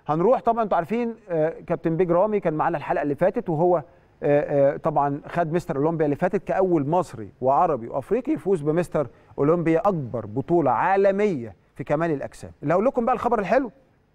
هنروح طبعا انتوا عارفين آه، كابتن بيج رامي كان معانا الحلقه اللي فاتت وهو آه، آه، طبعا خد مستر اولمبيا اللي فاتت كاول مصري وعربي وافريقي يفوز بمستر اولمبيا اكبر بطوله عالميه في كمال الاجسام اللي هقول لكم بقى الخبر الحلو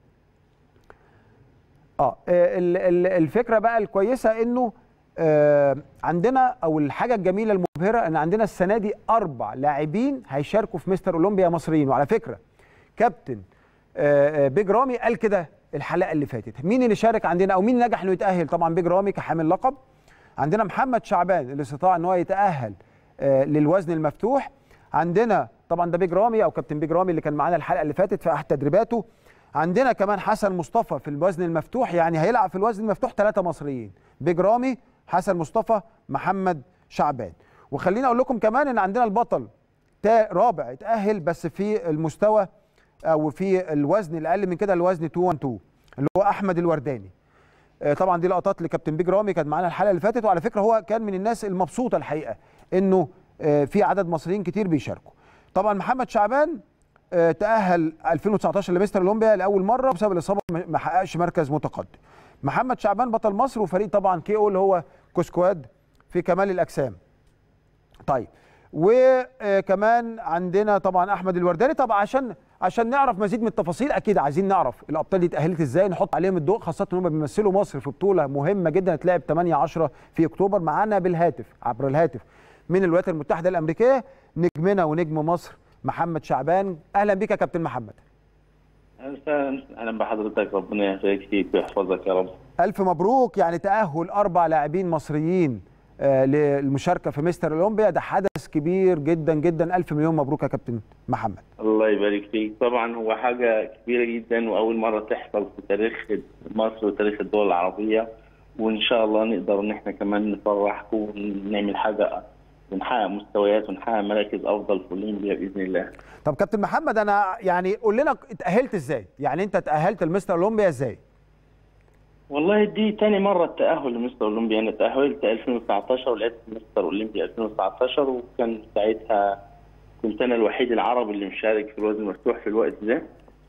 اه ال- ال- الفكره بقى الكويسه انه آه، عندنا او الحاجه الجميله المبهره ان عندنا السنه دي اربع لاعبين هيشاركوا في مستر اولمبيا مصريين وعلى فكره كابتن آه، آه، بيج رامي قال كده الحلقه اللي فاتت مين اللي شارك عندنا او مين نجح انه يتاهل طبعا بيج رامي كحامل لقب عندنا محمد شعبان اللي استطاع ان هو يتاهل آه، للوزن المفتوح عندنا طبعا ده بيج رامي او كابتن بيج رامي اللي كان معانا الحلقه اللي فاتت في احد تدريباته عندنا كمان حسن مصطفى في الوزن المفتوح يعني هيلعب في الوزن المفتوح ثلاثه مصريين بيج رامي حسن مصطفى محمد شعبان وخليني اقول لكم كمان ان عندنا البطل تا رابع اتاهل بس في المستوى او في الوزن الاقل من كده الوزن 212 اللي هو احمد الورداني آه، طبعا دي لقطات لكابتن بيج رامي كانت معانا الحلقه اللي فاتت وعلى فكره هو كان من الناس المبسوطه الحقيقه انه آه، في عدد مصريين كتير بيشاركوا طبعا محمد شعبان آه، تاهل 2019 لمستر اولمبيا لاول مره بسبب الاصابه ما ما حققش مركز متقدم محمد شعبان بطل مصر وفريق طبعا كي او اللي هو كوسكواد في كمال الاجسام طيب وكمان عندنا طبعا احمد الورداني طبعا عشان عشان نعرف مزيد من التفاصيل اكيد عايزين نعرف الابطال دي اتاهلت ازاي نحط عليهم الضوء خاصه ان هم بيمثلوا مصر في بطوله مهمه جدا هتلعب 8 10 في اكتوبر معانا بالهاتف عبر الهاتف من الولايات المتحده الامريكيه نجمنا ونجم مصر محمد شعبان اهلا بك يا كابتن محمد اهلا اهلا بحضرتك ربنا يهديك فيك ويحفظك يا رب الف مبروك يعني تاهل اربع لاعبين مصريين آه، للمشاركه في مستر اولمبيا ده حدث كبير جدا جدا الف مليون مبروك يا كابتن محمد الله يبارك فيك طبعا هو حاجه كبيره جدا واول مره تحصل في تاريخ مصر وتاريخ الدول العربيه وان شاء الله نقدر ان احنا كمان نفرحكم ونعمل حاجه ونحقق مستويات ونحقق مراكز افضل في اولمبيا باذن الله طب كابتن محمد انا يعني قول لنا اتاهلت ازاي يعني انت اتاهلت لمستر اولمبيا ازاي والله دي تاني مرة التأهل لمستر أولمبيا أنا تأهلت 2019 ولعبت مستر أولمبيا 2019 وكان ساعتها كنت أنا الوحيد العربي اللي مشارك في الوزن المفتوح في الوقت ده.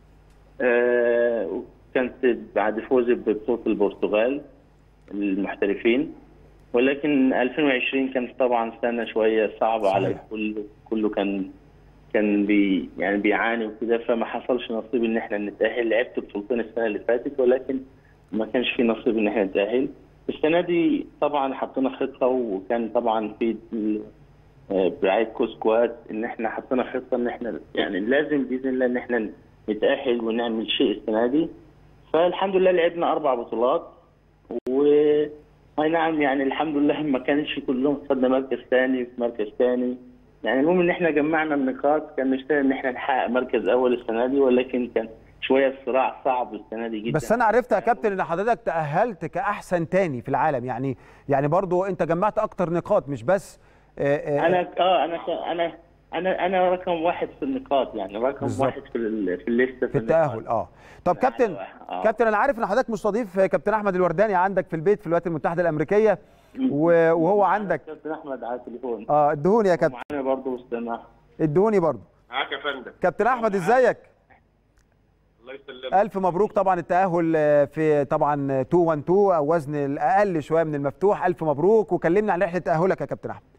آه وكانت بعد فوزي ببطولة البرتغال المحترفين ولكن 2020 كانت طبعا سنة شوية صعبة على صحيح. الكل كله كان كان بي يعني بيعاني وكده فما حصلش نصيب ان احنا نتأهل لعبت بطولتين السنة اللي فاتت ولكن ما كانش في نصيب ان احنا نتأهل السنة دي طبعا حطينا خطة وكان طبعا في ال- آه، برعاية كوسكوات ان احنا حطينا خطة ان احنا يعني لازم بإذن الله ان احنا نتأهل ونعمل شيء السنة دي فالحمد لله لعبنا أربع بطولات و اي نعم يعني الحمد لله ما كانش كلهم خدنا مركز ثاني في مركز ثاني يعني المهم ان احنا جمعنا النقاط كان نشتغل ان احنا نحقق مركز اول السنه دي ولكن كان شويه الصراع صعب السنه دي جدا بس انا عرفت يا كابتن ان حضرتك تاهلت كاحسن تاني في العالم يعني يعني برضو انت جمعت اكتر نقاط مش بس آه، آه، انا اه انا انا انا انا رقم واحد في النقاط يعني رقم بالظبط. واحد في ال- في الليسته في التاهل اه طب كابتن آه. كابتن انا عارف ان حضرتك مستضيف كابتن احمد الورداني عندك في البيت في الولايات المتحده الامريكيه و- وهو عندك كابتن احمد على التليفون اه ادهوني يا كابتن معانا برضه استنى ادهوني برضو معاك يا فندم كابتن احمد ازيك الله يسلمك الف مبروك طبعا التاهل آه، في طبعا 212 او وزن الاقل شويه من المفتوح الف مبروك وكلمنا عن رحله تاهلك يا كابتن احمد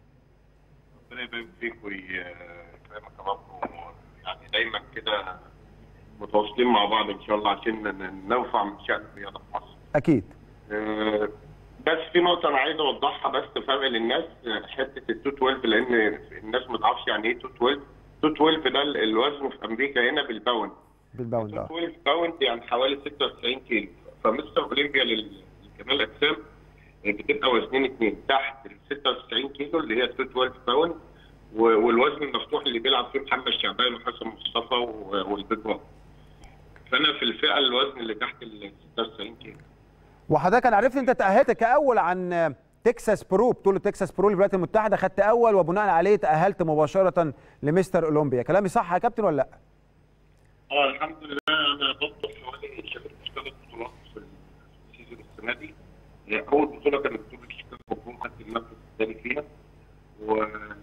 ربنا يبارك فيك ويكرمك يا رب يعني دايما كده متواصلين مع بعض ان شاء الله عشان ن- نرفع من شأن الرياضه في مصر. اكيد آه، بس في نقطة أنا عايز أوضحها بس فرق للناس آه، حتة ال 212 لأن الناس ما تعرفش يعني إيه 212 212 ده ال- الوزن في أمريكا هنا بالباوند بالباوند اه 212 باوند يعني حوالي 96 كيلو فمستر أولمبيا لل- لكمال الأجسام آه، بتبقى وزنين اثنين تحت ال 96 كيلو اللي هي 212 باوند و- والوزن المفتوح اللي بيلعب فيه محمد شعبان وحسن مصطفى و- والبيضاء فأنا في الفئة الوزن اللي تحت ال 96 كيلو وحضرتك انا عرفت انت تاهلت كاول عن آه، تكساس برو بطوله تكساس برو للولايات المتحده خدت اول وبناء عليه تاهلت مباشره لمستر اولمبيا كلامي صح يا كابتن ولا لا اه الحمد لله انا بطل حوالي شاركت في ثلاث بطولات في السيزون السنه دي هي اول بطوله كانت بطوله شيكاغو بوم خدت المركز الثاني فيها و...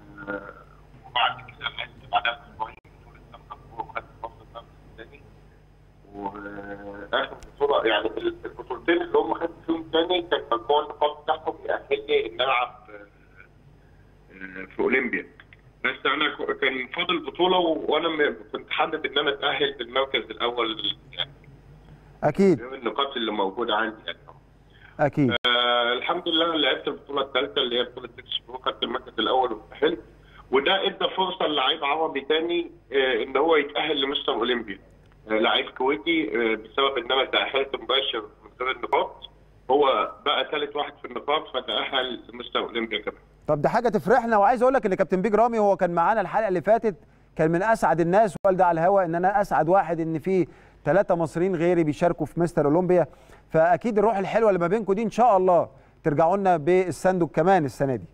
وبعد كده لعبت بعدها باسبوعين بطوله سانتا بورو خدت برضه المركز الثاني واخر البطوله يعني البطولتين اللي هم خدوا فيهم تاني كان مجموع النقاط بتاعهم يأهلني ان العب آه، في اولمبيا بس انا ك- كان فاضل بطوله و- وانا م- كنت حابب ان انا اتاهل بالمركز الاول يعني اكيد من النقاط اللي موجوده عندي يعني اكيد آه الحمد لله لعبت البطوله الثالثه اللي هي بطوله ست شهور خدت المركز الاول واتاهلت وده ادى فرصه للعيب عربي تاني آه ان هو يتاهل لمستر اولمبيا آه لعيب كويتي آه بسبب ان انا تاهلت مباشر من غير النقاط هو بقى ثالث واحد في النقاط فتاهل لمستر اولمبيا كمان طب ده حاجه تفرحنا وعايز اقول لك ان كابتن بيج رامي هو كان معانا الحلقه اللي فاتت كان من اسعد الناس وقال ده على الهوا ان انا اسعد واحد ان في ثلاثه مصريين غيري بيشاركوا في مستر اولمبيا فاكيد الروح الحلوه اللي ما بينكم دي ان شاء الله ترجعوا لنا بالصندوق كمان السنه دي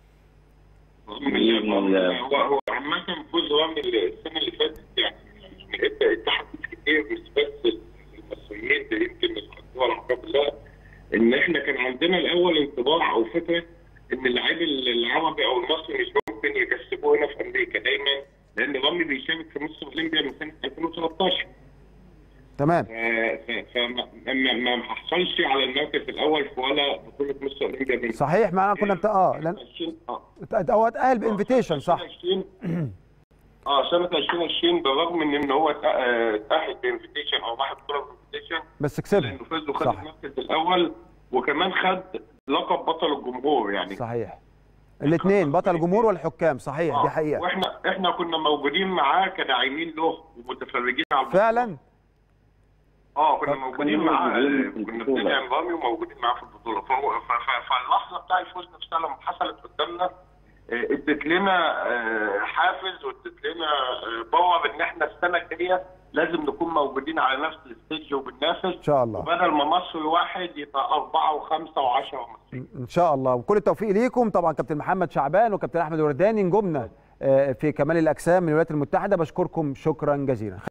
بإذن الله. هو هو عامة فوز رامي السنة اللي فاتت يعني ادى ادى حاجات كتير مش بس المصريين ده يمكن الدول العربية كلها ان احنا كان عندنا الاول انطباع او فكرة ان اللعيب العربي او المصري مش ممكن يكسبوه هنا في امريكا دايما لان رامي بيشارك في مصر اولمبيا من سنة 2013 تمام فما ما ما حصلش على المركز الاول في ولا بطولة مصر اولمبيا من صحيح معانا كنا بتا... اه لان 20 اه هو اتاهل بانفيتيشن صح 2020 اه سنة 2020 بالرغم من ان هو اتأ- آه، اتأهل بانفيتيشن او راح بطولة بانفيتيشن بس كسبها لانه فاز وخد صح. المركز الاول وكمان خد لقب بطل الجمهور يعني صحيح الاثنين بطل الجمهور والحكام صحيح آه، دي حقيقه واحنا احنا كنا موجودين معاه كداعمين له ومتفرجين على البطولة. فعلا اه كنا طب موجودين كنا معاه موجودين آه، في كنا البطولة. بندعم رامي وموجودين معاه في البطوله فهو ف- ف- فاللحظه بتاع الفوز نفسها لما حصلت قدامنا آه، ادت لنا آه، حافز وادت لنا آه، باور ان احنا السنه الجايه لازم نكون موجودين على نفس الستيج وبننافس ان شاء الله وبدل ما مصري واحد يبقى اربعه وخمسه وعشره مصريين ان شاء الله وكل التوفيق ليكم طبعا كابتن محمد شعبان وكابتن احمد ورداني نجومنا آه، في كمال الاجسام من الولايات المتحده بشكركم شكرا جزيلا